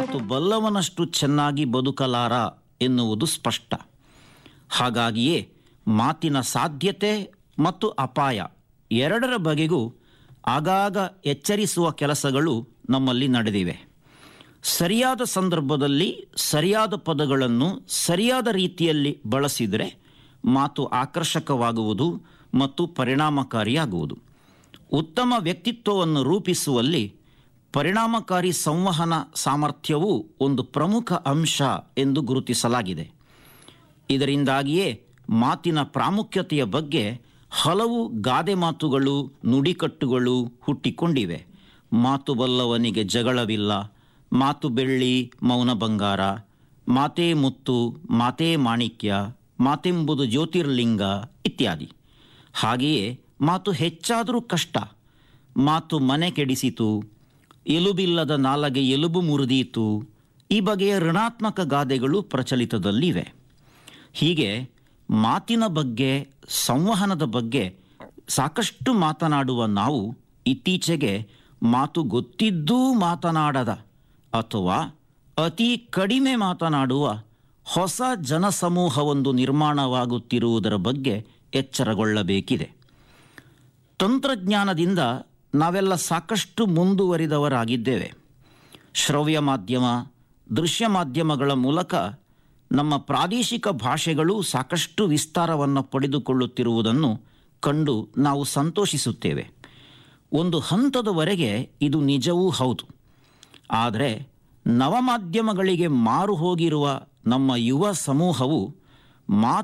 ಮಾತು ಬಲ್ಲವನಷ್ಟು ಚೆನ್ನಾಗಿ ಬದುಕಲಾರ ಎನ್ನುವುದು ಸ್ಪಷ್ಟ ಹಾಗಾಗಿಯೇ ಮಾತಿನ ಸಾಧ್ಯತೆ ಮತ್ತು ಅಪಾಯ ಎರಡರ ಬಗೆಗೂ ಆಗಾಗ ಎಚ್ಚರಿಸುವ ಕೆಲಸಗಳು ನಮ್ಮಲ್ಲಿ ನಡೆದಿವೆ ಸರಿಯಾದ ಸಂದರ್ಭದಲ್ಲಿ ಸರಿಯಾದ ಪದಗಳನ್ನು ಸರಿಯಾದ ರೀತಿಯಲ್ಲಿ ಬಳಸಿದರೆ ಮಾತು ಆಕರ್ಷಕವಾಗುವುದು ಮತ್ತು ಪರಿಣಾಮಕಾರಿಯಾಗುವುದು ಉತ್ತಮ ವ್ಯಕ್ತಿತ್ವವನ್ನು ರೂಪಿಸುವಲ್ಲಿ ಪರಿಣಾಮಕಾರಿ ಸಂವಹನ ಸಾಮರ್ಥ್ಯವೂ ಒಂದು ಪ್ರಮುಖ ಅಂಶ ಎಂದು ಗುರುತಿಸಲಾಗಿದೆ ಇದರಿಂದಾಗಿಯೇ ಮಾತಿನ ಪ್ರಾಮುಖ್ಯತೆಯ ಬಗ್ಗೆ ಹಲವು ಗಾದೆ ಮಾತುಗಳು ನುಡಿಕಟ್ಟುಗಳು ಹುಟ್ಟಿಕೊಂಡಿವೆ ಮಾತು ಬಲ್ಲವನಿಗೆ ಜಗಳವಿಲ್ಲ ಮಾತು ಬೆಳ್ಳಿ ಮೌನ ಬಂಗಾರ ಮಾತೇ ಮುತ್ತು ಮಾತೇ ಮಾಣಿಕ್ಯ ಮಾತೆಂಬುದು ಜ್ಯೋತಿರ್ಲಿಂಗ ಇತ್ಯಾದಿ ಹಾಗೆಯೇ ಮಾತು ಹೆಚ್ಚಾದರೂ ಕಷ್ಟ ಮಾತು ಮನೆ ಕೆಡಿಸಿತು ಎಲುಬಿಲ್ಲದ ನಾಲಗೆ ಎಲುಬು ಮುರಿದೀತು ಈ ಬಗೆಯ ಋಣಾತ್ಮಕ ಗಾದೆಗಳು ಪ್ರಚಲಿತದಲ್ಲಿವೆ ಹೀಗೆ ಮಾತಿನ ಬಗ್ಗೆ ಸಂವಹನದ ಬಗ್ಗೆ ಸಾಕಷ್ಟು ಮಾತನಾಡುವ ನಾವು ಇತ್ತೀಚೆಗೆ ಮಾತು ಗೊತ್ತಿದ್ದೂ ಮಾತನಾಡದ ಅಥವಾ ಅತಿ ಕಡಿಮೆ ಮಾತನಾಡುವ ಹೊಸ ಜನಸಮೂಹವೊಂದು ನಿರ್ಮಾಣವಾಗುತ್ತಿರುವುದರ ಬಗ್ಗೆ ಎಚ್ಚರಗೊಳ್ಳಬೇಕಿದೆ ತಂತ್ರಜ್ಞಾನದಿಂದ ನಾವೆಲ್ಲ ಸಾಕಷ್ಟು ಮುಂದುವರಿದವರಾಗಿದ್ದೇವೆ ಶ್ರವ್ಯ ಮಾಧ್ಯಮ ದೃಶ್ಯ ಮಾಧ್ಯಮಗಳ ಮೂಲಕ ನಮ್ಮ ಪ್ರಾದೇಶಿಕ ಭಾಷೆಗಳು ಸಾಕಷ್ಟು ವಿಸ್ತಾರವನ್ನು ಪಡೆದುಕೊಳ್ಳುತ್ತಿರುವುದನ್ನು ಕಂಡು ನಾವು ಸಂತೋಷಿಸುತ್ತೇವೆ ಒಂದು ಹಂತದವರೆಗೆ ಇದು ನಿಜವೂ ಹೌದು ಆದರೆ ನವಮಾಧ್ಯಮಗಳಿಗೆ ಮಾರು ಹೋಗಿರುವ ನಮ್ಮ ಯುವ ಸಮೂಹವು ಮಾತು